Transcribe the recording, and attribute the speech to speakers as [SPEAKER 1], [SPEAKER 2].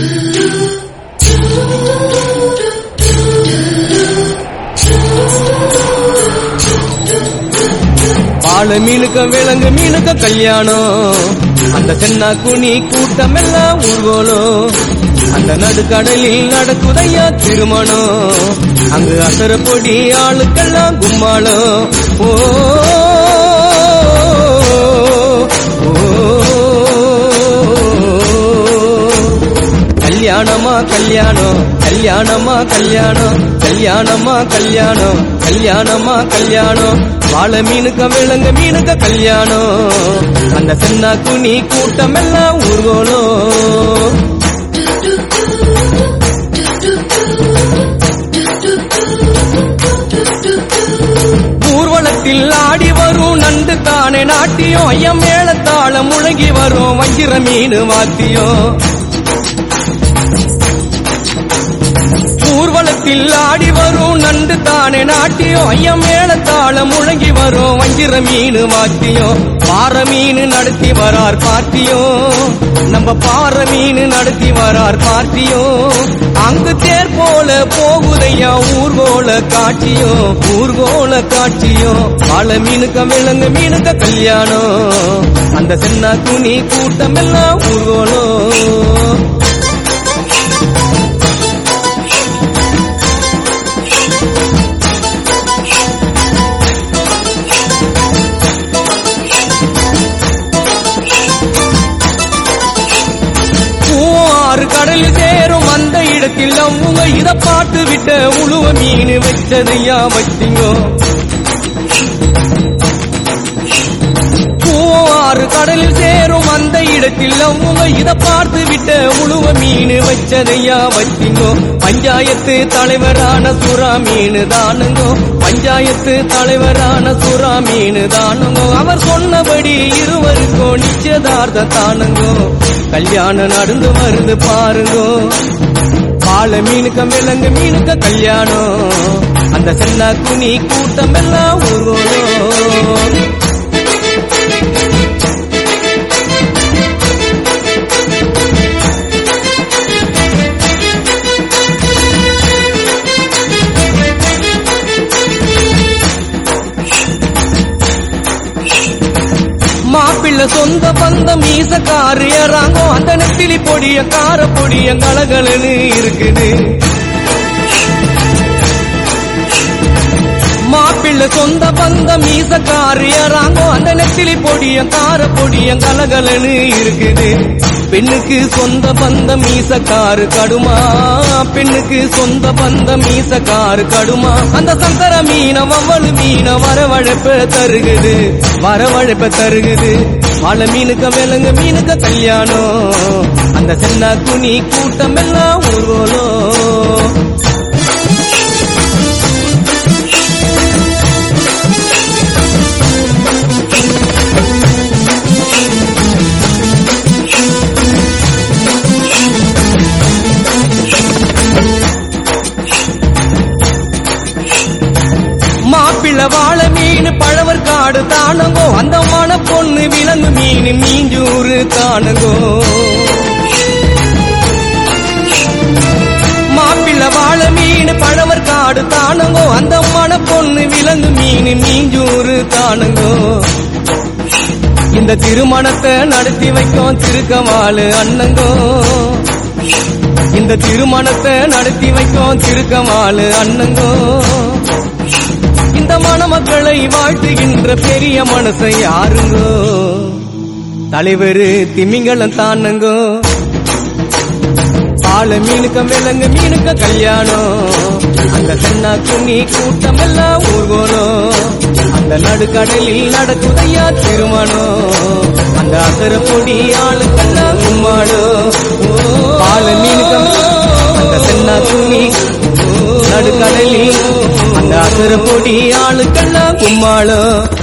[SPEAKER 1] பால மீனுக்க விலங்கு மீனுக்க கல்யாணம் அந்த தென்னா குனி கூட்டம் எல்லாம் ஊர்வலம் அந்த நடுக்கடலில் நடக்குதையா திருமணம் அங்கு அசர பொடி ஆளுக்கெல்லாம் கும்மாளம் ஓ கல்யாணமா கல்யாணம் கல்யாணமா கல்யாணம் கல்யாணமா கல்யாணம் கல்யாணமா கல்யாணம் வாழ மீனுக்க விலங்கு மீனுக்க கல்யாணம் அந்த சின்ன குனி கூட்டம் எல்லாம் ஊர்வலம் ஊர்வலத்தில் ஆடி வரும் நண்டு தானே நாட்டியம் ஐயம் மேளத்தாளம் முழங்கி வரும் வஞ்சிர மீன் வாத்தியம் ஊர்வலத்தில் ஆடி வரும் நண்டு தானே நாட்டியம் ஐயம் மேளத்தாளம் முழங்கி வரும் வஞ்சிர மீன் வாத்தியம் பாற மீன் நடத்தி வரார் பார்த்தியும் நம்ம பாற மீன் நடத்தி வரார் பார்த்தியும் அங்கு தேர் போல போகுதையா ஊர்கோல காட்சியோ ஊர்கோல காட்சியோ பால மீனுக்க விலங்கு மீனுக்க கல்யாணம் அந்த சின்ன துணி கூட்டம் எல்லாம் ஊர்கோலம் ஆறு கடலில் சேரும் அந்த இடத்தில் அவங்க இத பார்த்து விட்ட உழுவ மீன் வச்சதையா வச்சிங்கோ ஆறு கடலில் சேரும் அந்த இடத்தில் அவங்க இத பார்த்து விட்ட உழுவ மீன் வச்சதையா வச்சிங்கோ பஞ்சாயத்து தலைவரான சுறா மீன் தானுங்கோ பஞ்சாயத்து தலைவரான சுறா மீன் தானுங்கோ அவர் சொன்னபடி இருவருக்கும் நிச்சயதார்த்த தானுங்கோ கல்யாணம் நடந்து வருது பாருங்கோ பால மீனுக்க விலங்கு மீனுக்க கல்யாணம் அந்த சென்னா குனி கூட்டம் எல்லாம் ஊர்வலம் மாப்பிள்ள சொந்த பந்தம் மீசக்காரு ஏறாங்கோ அந்த நெத்திலி பொடிய கார பொடிய கலகலன்னு இருக்குது மாப்பிள்ள சொந்த பந்தம் மீசக்காரு ஏறாங்கோ அந்த நெத்திலி பொடிய கார பொடிய கலகலன்னு இருக்குது பெண்ணுக்கு சொந்த பந்தம் மீசக்காரு கடுமா பெண்ணுக்கு சொந்த பந்தம் மீசக்காரு கடுமா அந்த சங்கர மீன வவ்வளு மீன வரவழைப்ப தருகுது வரவழைப்ப தருகுது மழை மீனுக்க விலங்கு மீனுக்க கல்யாணம் அந்த சென்னா குனி கூட்டம் எல்லாம் ஊர்வலம் மாப்பிள்ள வாழ மீன் பழவர் காடு தானுங்கோ அந்த மன பொண்ணு விலங்கு மீன் மீஞ்சூறு தானுங்கோ மாப்பிள்ள வாழ மீன் பழவர் காடு தானுங்கோ அந்த மன பொண்ணு விலங்கு மீன் மீஞ்சூறு தானுங்கோ இந்த திருமணத்தை நடத்தி வைக்கும் திருக்கமாலு அண்ணங்கோ இந்த திருமணத்தை நடத்தி வைக்கும் திருக்கமாலு அண்ணங்கோ இந்த மணமக்களை வாழ்த்துகின்ற பெரிய மனசை யாருங்கோ தலைவர் திமிங்கலம் தானுங்கோ பால மீனுக்க விலங்கு மீனுக்க கல்யாணம் அந்த தென்னா குன்னி கூட்டம் எல்லாம் ஊர்கோலம் அந்த நடுக்கடலில் நடக்குதையா திருமணம் அந்த அசர பொடி ஆளுக்கெல்லாம் கும்மாடும் பால மீனுக்க அந்த தென்னா குன்னி நடுக்கடலில் அந்த அசர பொடி ஆளுக்கெல்லாம் கும்மாளம்